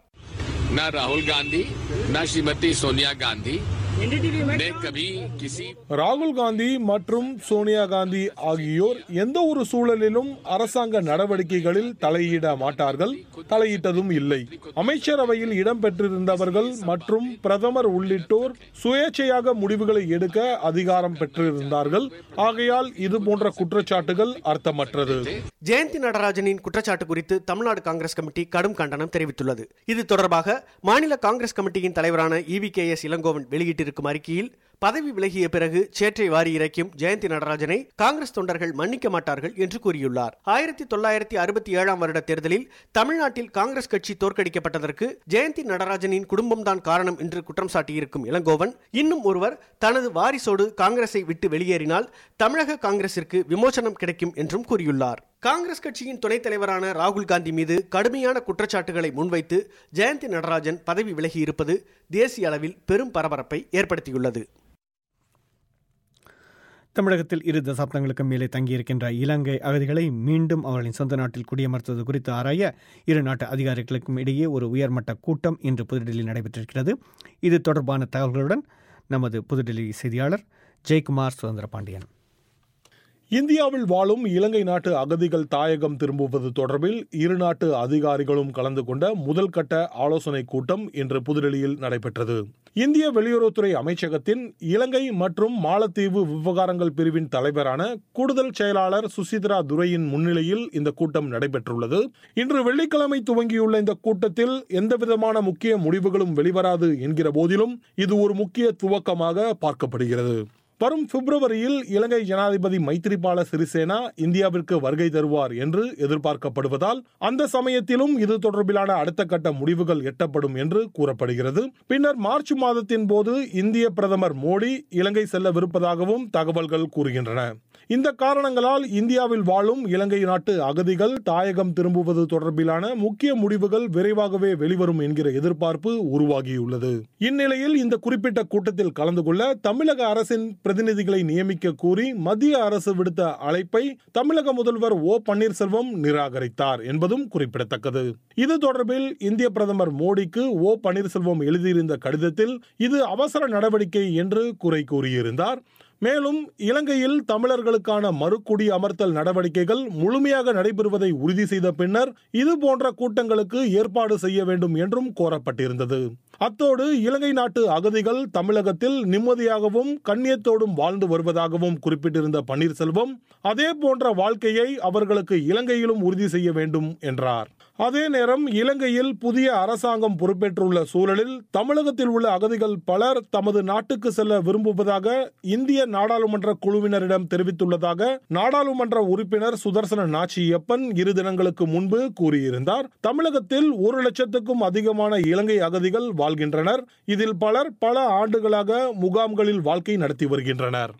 न राहुल गांधी न श्रीमती सोनिया गांधी ने कभी किसी ராகுல் காந்தி மற்றும் சோனியா காந்தி ஆகியோர் எந்த ஒரு சூழலிலும் அரசாங்க நடவடிக்கைகளில் தலையிட மாட்டார்கள் தலையிட்டதும் இல்லை அமைச்சரவையில் இடம்பெற்றிருந்தவர்கள் மற்றும் பிரதமர் உள்ளிட்டோர் சுயேட்சையாக முடிவுகளை எடுக்க அதிகாரம் பெற்றிருந்தார்கள் ஆகையால் இது போன்ற குற்றச்சாட்டுகள் அர்த்தமற்றது ஜெயந்தி நடராஜனின் குற்றச்சாட்டு குறித்து தமிழ்நாடு காங்கிரஸ் கமிட்டி கடும் கண்டனம் தெரிவித்துள்ளது இது தொடர்பாக மாநில காங்கிரஸ் கமிட்டியின் தலைவரான இவி கே எஸ் இளங்கோவன் வெளியிட்டிருக்கும் அறிக்கையில் பதவி விலகிய பிறகு சேற்றை வாரி இறைக்கும் ஜெயந்தி நடராஜனை காங்கிரஸ் தொண்டர்கள் மன்னிக்க மாட்டார்கள் என்று கூறியுள்ளார் ஆயிரத்தி தொள்ளாயிரத்தி அறுபத்தி ஏழாம் வருட தேர்தலில் தமிழ்நாட்டில் காங்கிரஸ் கட்சி தோற்கடிக்கப்பட்டதற்கு ஜெயந்தி நடராஜனின் குடும்பம்தான் காரணம் என்று குற்றம் சாட்டியிருக்கும் இளங்கோவன் இன்னும் ஒருவர் தனது வாரிசோடு காங்கிரஸை விட்டு வெளியேறினால் தமிழக காங்கிரசிற்கு விமோசனம் கிடைக்கும் என்றும் கூறியுள்ளார் காங்கிரஸ் கட்சியின் துணைத் தலைவரான ராகுல் காந்தி மீது கடுமையான குற்றச்சாட்டுகளை முன்வைத்து ஜெயந்தி நடராஜன் பதவி விலகியிருப்பது தேசிய அளவில் பெரும் பரபரப்பை ஏற்படுத்தியுள்ளது தமிழகத்தில் இரு தசாப்தங்களுக்கு மேலே தங்கியிருக்கின்ற இலங்கை அகதிகளை மீண்டும் அவர்களின் சொந்த நாட்டில் குடியமர்த்துவது குறித்து ஆராய இரு நாட்டு அதிகாரிகளுக்கும் இடையே ஒரு உயர்மட்ட கூட்டம் இன்று புதுடில்லியில் நடைபெற்றிருக்கிறது இது தொடர்பான தகவல்களுடன் நமது புதுடில்லி செய்தியாளர் ஜெயக்குமார் சுதந்திர பாண்டியன் இந்தியாவில் வாழும் இலங்கை நாட்டு அகதிகள் தாயகம் திரும்புவது தொடர்பில் இரு நாட்டு அதிகாரிகளும் கலந்து கொண்ட முதல் கட்ட ஆலோசனை கூட்டம் இன்று புதுடெல்லியில் நடைபெற்றது இந்திய வெளியுறவுத்துறை அமைச்சகத்தின் இலங்கை மற்றும் மாலத்தீவு விவகாரங்கள் பிரிவின் தலைவரான கூடுதல் செயலாளர் சுசித்ரா துரையின் முன்னிலையில் இந்த கூட்டம் நடைபெற்றுள்ளது இன்று வெள்ளிக்கிழமை துவங்கியுள்ள இந்த கூட்டத்தில் எந்தவிதமான முக்கிய முடிவுகளும் வெளிவராது என்கிற போதிலும் இது ஒரு முக்கிய துவக்கமாக பார்க்கப்படுகிறது வரும் பிப்ரவரியில் இலங்கை ஜனாதிபதி மைத்ரிபால சிறிசேனா இந்தியாவிற்கு வருகை தருவார் என்று எதிர்பார்க்கப்படுவதால் அந்த சமயத்திலும் இது தொடர்பிலான அடுத்த கட்ட முடிவுகள் எட்டப்படும் என்று கூறப்படுகிறது பின்னர் மார்ச் மாதத்தின் போது இந்திய பிரதமர் மோடி இலங்கை செல்லவிருப்பதாகவும் தகவல்கள் கூறுகின்றன இந்த காரணங்களால் இந்தியாவில் வாழும் இலங்கை நாட்டு அகதிகள் தாயகம் திரும்புவது தொடர்பிலான முக்கிய முடிவுகள் விரைவாகவே வெளிவரும் என்கிற எதிர்பார்ப்பு உருவாகியுள்ளது இந்நிலையில் இந்த குறிப்பிட்ட கூட்டத்தில் கலந்து கொள்ள தமிழக அரசின் பிரதிநிதிகளை நியமிக்க கூறி மத்திய அரசு விடுத்த அழைப்பை தமிழக முதல்வர் ஓ பன்னீர்செல்வம் நிராகரித்தார் என்பதும் குறிப்பிடத்தக்கது இது தொடர்பில் இந்திய பிரதமர் மோடிக்கு ஓ பன்னீர்செல்வம் எழுதியிருந்த கடிதத்தில் இது அவசர நடவடிக்கை என்று குறை கூறியிருந்தார் மேலும் இலங்கையில் தமிழர்களுக்கான மறுகுடி அமர்த்தல் நடவடிக்கைகள் முழுமையாக நடைபெறுவதை உறுதி செய்த பின்னர் இது போன்ற கூட்டங்களுக்கு ஏற்பாடு செய்ய வேண்டும் என்றும் கோரப்பட்டிருந்தது அத்தோடு இலங்கை நாட்டு அகதிகள் தமிழகத்தில் நிம்மதியாகவும் கண்ணியத்தோடும் வாழ்ந்து வருவதாகவும் குறிப்பிட்டிருந்த பன்னீர்செல்வம் அதே போன்ற வாழ்க்கையை அவர்களுக்கு இலங்கையிலும் உறுதி செய்ய வேண்டும் என்றார் அதே நேரம் இலங்கையில் புதிய அரசாங்கம் பொறுப்பேற்றுள்ள சூழலில் தமிழகத்தில் உள்ள அகதிகள் பலர் தமது நாட்டுக்கு செல்ல விரும்புவதாக இந்திய நாடாளுமன்ற குழுவினரிடம் தெரிவித்துள்ளதாக நாடாளுமன்ற உறுப்பினர் சுதர்சன நாச்சியப்பன் இரு தினங்களுக்கு முன்பு கூறியிருந்தார் தமிழகத்தில் ஒரு லட்சத்துக்கும் அதிகமான இலங்கை அகதிகள் வாழ்கின்றனர் இதில் பலர் பல ஆண்டுகளாக முகாம்களில் வாழ்க்கை நடத்தி வருகின்றனர்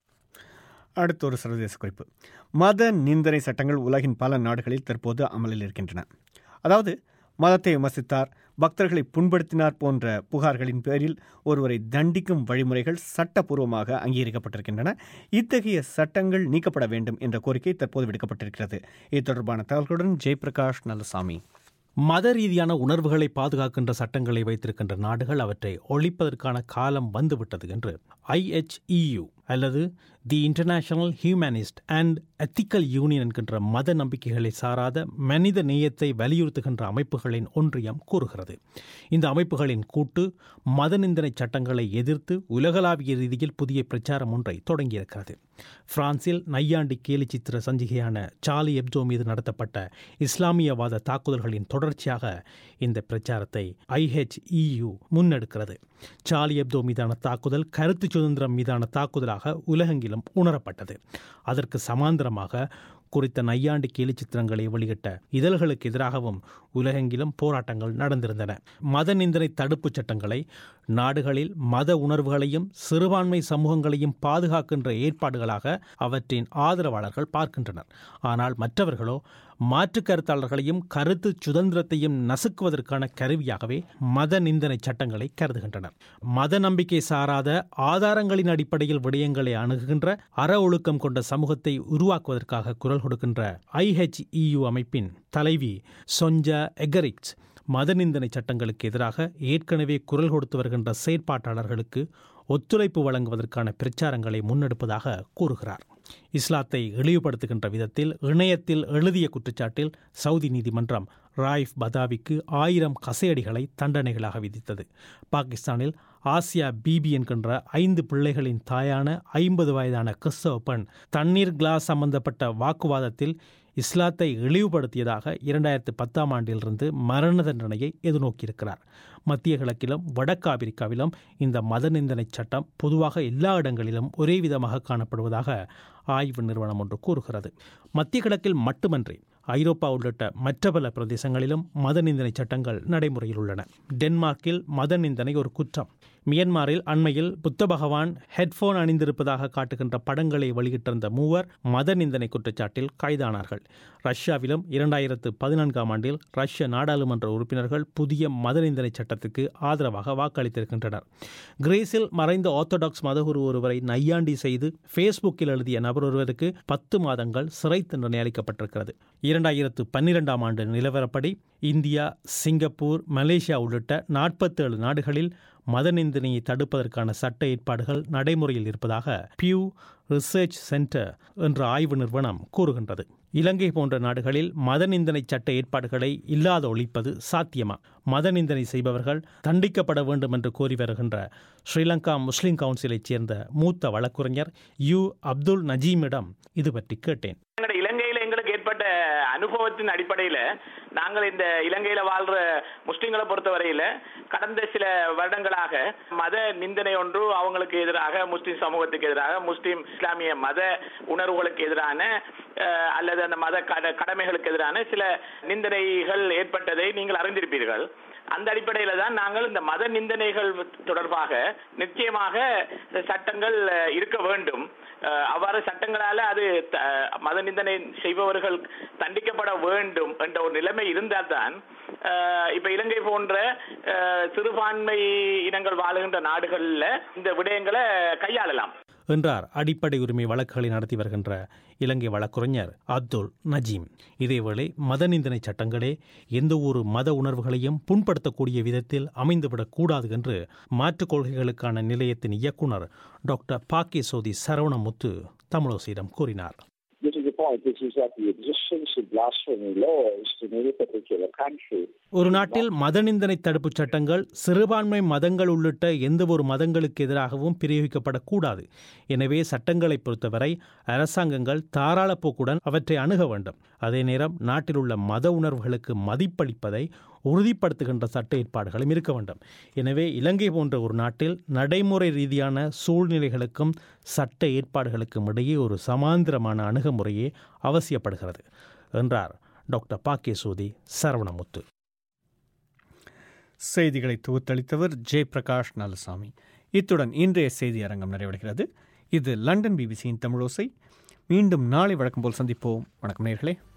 அடுத்த ஒரு சர்வதேச குறிப்பு மத நிந்தனை சட்டங்கள் உலகின் பல நாடுகளில் தற்போது அமலில் இருக்கின்றன அதாவது மதத்தை விமர்சித்தார் பக்தர்களை புண்படுத்தினார் போன்ற புகார்களின் பேரில் ஒருவரை தண்டிக்கும் வழிமுறைகள் சட்டப்பூர்வமாக அங்கீகரிக்கப்பட்டிருக்கின்றன இத்தகைய சட்டங்கள் நீக்கப்பட வேண்டும் என்ற கோரிக்கை தற்போது விடுக்கப்பட்டிருக்கிறது இது தொடர்பான தகவல்களுடன் ஜெயபிரகாஷ் நல்லசாமி மத ரீதியான உணர்வுகளை பாதுகாக்கின்ற சட்டங்களை வைத்திருக்கின்ற நாடுகள் அவற்றை ஒழிப்பதற்கான காலம் வந்துவிட்டது என்று ஐஎச்இயு அல்லது the International Humanist and Ethical Union என்கின்ற மத நம்பிக்கைகளை சாராத மனித நேயத்தை வலியுறுத்துகின்ற அமைப்புகளின் ஒன்றியம் கூறுகிறது இந்த அமைப்புகளின் கூட்டு மத நிந்தனை சட்டங்களை எதிர்த்து உலகளாவிய ரீதியில் புதிய பிரச்சாரம் ஒன்றை தொடங்கியிருக்கிறது பிரான்சில் நையாண்டி கேலி சித்திர சஞ்சிகையான சார்லி எப்ஜோ மீது நடத்தப்பட்ட இஸ்லாமியவாத தாக்குதல்களின் தொடர்ச்சியாக இந்த பிரச்சாரத்தை ஐஹெச்இயு முன்னெடுக்கிறது சார்லி எப்தோ மீதான தாக்குதல் கருத்து சுதந்திரம் மீதான தாக்குதலாக உலகெங்கிலும் உணரப்பட்டது அதற்கு சமாந்தரமாக குறித்த நையாண்டி கேலி சித்திரங்களை வெளியிட்ட இதழ்களுக்கு எதிராகவும் உலகெங்கிலும் போராட்டங்கள் நடந்திருந்தன மத நிந்தனை தடுப்புச் சட்டங்களை நாடுகளில் மத உணர்வுகளையும் சிறுபான்மை சமூகங்களையும் பாதுகாக்கின்ற ஏற்பாடுகளாக அவற்றின் ஆதரவாளர்கள் பார்க்கின்றனர் ஆனால் மற்றவர்களோ மாற்று கருத்தாளர்களையும் கருத்து சுதந்திரத்தையும் நசுக்குவதற்கான கருவியாகவே மத நிந்தனை சட்டங்களை கருதுகின்றனர் மத நம்பிக்கை சாராத ஆதாரங்களின் அடிப்படையில் விடயங்களை அணுகுகின்ற அற ஒழுக்கம் கொண்ட சமூகத்தை உருவாக்குவதற்காக குரல் கொடுக்கின்ற ஐஹெச்இயு அமைப்பின் தலைவி சொஞ்சா எகரிக்ஸ் மத நிந்தனை சட்டங்களுக்கு எதிராக ஏற்கனவே குரல் கொடுத்து வருகின்ற செயற்பாட்டாளர்களுக்கு ஒத்துழைப்பு வழங்குவதற்கான பிரச்சாரங்களை முன்னெடுப்பதாக கூறுகிறார் இஸ்லாத்தை இழிவுபடுத்துகின்ற விதத்தில் இணையத்தில் எழுதிய குற்றச்சாட்டில் சவுதி நீதிமன்றம் ராயிஃப் பதாவிக்கு ஆயிரம் கசையடிகளை தண்டனைகளாக விதித்தது பாகிஸ்தானில் ஆசியா பிபி என்கின்ற ஐந்து பிள்ளைகளின் தாயான ஐம்பது வயதான கிறிஸ்தவ பெண் தண்ணீர் கிளாஸ் சம்பந்தப்பட்ட வாக்குவாதத்தில் இஸ்லாத்தை இழிவுபடுத்தியதாக இரண்டாயிரத்து பத்தாம் ஆண்டிலிருந்து மரண தண்டனையை எதிர்நோக்கியிருக்கிறார் மத்திய கிழக்கிலும் வடக்கு ஆப்பிரிக்காவிலும் இந்த மத நிந்தனை சட்டம் பொதுவாக எல்லா இடங்களிலும் ஒரே விதமாக காணப்படுவதாக ஆய்வு நிறுவனம் ஒன்று கூறுகிறது மத்திய கிழக்கில் மட்டுமன்றி ஐரோப்பா உள்ளிட்ட மற்ற பல பிரதேசங்களிலும் மத நிந்தனை சட்டங்கள் நடைமுறையில் உள்ளன டென்மார்க்கில் மத நிந்தனை ஒரு குற்றம் மியன்மாரில் அண்மையில் புத்த பகவான் ஹெட்போன் அணிந்திருப்பதாக காட்டுகின்ற படங்களை வெளியிட்டிருந்த மூவர் மத நிந்தனை குற்றச்சாட்டில் கைதானார்கள் ரஷ்யாவிலும் இரண்டாயிரத்து பதினான்காம் ஆண்டில் ரஷ்ய நாடாளுமன்ற உறுப்பினர்கள் புதிய மத நிந்தனை சட்டத்துக்கு ஆதரவாக வாக்களித்திருக்கின்றனர் கிரீஸில் மறைந்த ஆர்த்தடாக்ஸ் மதகுரு ஒருவரை நையாண்டி செய்து ஃபேஸ்புக்கில் எழுதிய நபர் ஒருவருக்கு பத்து மாதங்கள் சிறை தண்டனை அளிக்கப்பட்டிருக்கிறது இரண்டாயிரத்து பன்னிரெண்டாம் ஆண்டு நிலவரப்படி இந்தியா சிங்கப்பூர் மலேசியா உள்ளிட்ட நாற்பத்தேழு நாடுகளில் மத நிந்தனையை தடுப்பதற்கான சட்ட ஏற்பாடுகள் நடைமுறையில் இருப்பதாக பியூ ரிசர்ச் சென்டர் என்ற ஆய்வு நிறுவனம் கூறுகின்றது இலங்கை போன்ற நாடுகளில் மத நிந்தனை சட்ட ஏற்பாடுகளை இல்லாத ஒழிப்பது சாத்தியமா மத நிந்தனை செய்பவர்கள் தண்டிக்கப்பட வேண்டும் என்று கோரி வருகின்ற ஸ்ரீலங்கா முஸ்லிம் கவுன்சிலைச் சேர்ந்த மூத்த வழக்குரைஞர் யு அப்துல் நஜீமிடம் இது பற்றி கேட்டேன் எங்களுடைய இலங்கையில எங்களுக்கு ஏற்பட்ட அனுபவத்தின் அடிப்படையில நாங்கள் இந்த இலங்கையில வாழ்ற முஸ்லிம்களை பொறுத்தவரையில கடந்த சில வருடங்களாக மத நிந்தனை ஒன்று அவங்களுக்கு எதிராக முஸ்லிம் சமூகத்துக்கு எதிராக முஸ்லிம் இஸ்லாமிய மத உணர்வுகளுக்கு எதிரான அஹ், அல்லது அந்த மத கட- கடமைகளுக்கு எதிரான சில நிந்தனைகள் ஏற்பட்டதை நீங்கள் அறிந்திருப்பீர்கள் அந்த அடிப்படையில தான் நாங்கள் இந்த மத நிந்தனைகள் தொடர்பாக நிச்சயமாக சட்டங்கள் அஹ், இருக்க வேண்டும் அஹ், அவ்வாறு சட்டங்களால அது த- மத நிந்தனை செய்பவர்கள் தண்டிக்கப்பட வேண்டும் என்ற ஒரு நிலைமை இருந்தால்தான் அஹ், இப்ப இலங்கை போன்ற அஹ், சிறுபான்மை இனங்கள் வாழுகின்ற நாடுகள்ல இந்த விடயங்களை கையாளலாம் என்றார் அடிப்படை உரிமை வழக்குகளை நடத்தி வருகின்ற இலங்கை வழக்குரைஞர் அப்துல் நஜீம் இதேவேளை மத நிந்தனை சட்டங்களே எந்த ஒரு மத உணர்வுகளையும் புண்படுத்தக்கூடிய விதத்தில் அமைந்துவிடக் கூடாது என்று மாற்றுக் கொள்கைகளுக்கான நிலையத்தின் இயக்குனர் டாக்டர் பாக்கி சோதி சரவணமுத்து தமிழோசியிடம் கூறினார் This is a point, which is that the existence of blasphemy laws in any particular country ஒரு நாட்டில் மத நிந்தனை தடுப்புச் சட்டங்கள் சிறுபான்மை மதங்கள் உள்ளிட்ட எந்த ஒரு மதங்களுக்கு எதிராகவும் பிரயோகிக்கப்படக்கூடாது எனவே சட்டங்களை பொறுத்தவரை அரசாங்கங்கள் தாராள போக்குடன் அவற்றை அணுக வேண்டும் அதே நேரம் நாட்டில் உள்ள மத உணர்வுகளுக்கு மதிப்பளிப்பதை உறுதிப்படுத்துகின்ற சட்ட ஏற்பாடுகளும் இருக்க வேண்டும் எனவே இலங்கை போன்ற ஒரு நாட்டில் நடைமுறை ரீதியான சூழ்நிலைகளுக்கும் சட்ட ஏற்பாடுகளுக்கும் இடையே ஒரு சமாந்திரமான அணுகுமுறையே அவசியப்படுகிறது என்றார் டாக்டர் பாக்கியசூதி சரவணமுத்து செய்திகளை தொகுத்தளித்தவர் ஜெய் பிரகாஷ் நலசாமி இத்துடன் இன்றைய செய்தி அரங்கம் நிறைவடைகிறது இது லண்டன் பிபிசியின் தமிழோசை மீண்டும் நாளை வழக்கம் போல் சந்திப்போம் வணக்கம் நேர்களே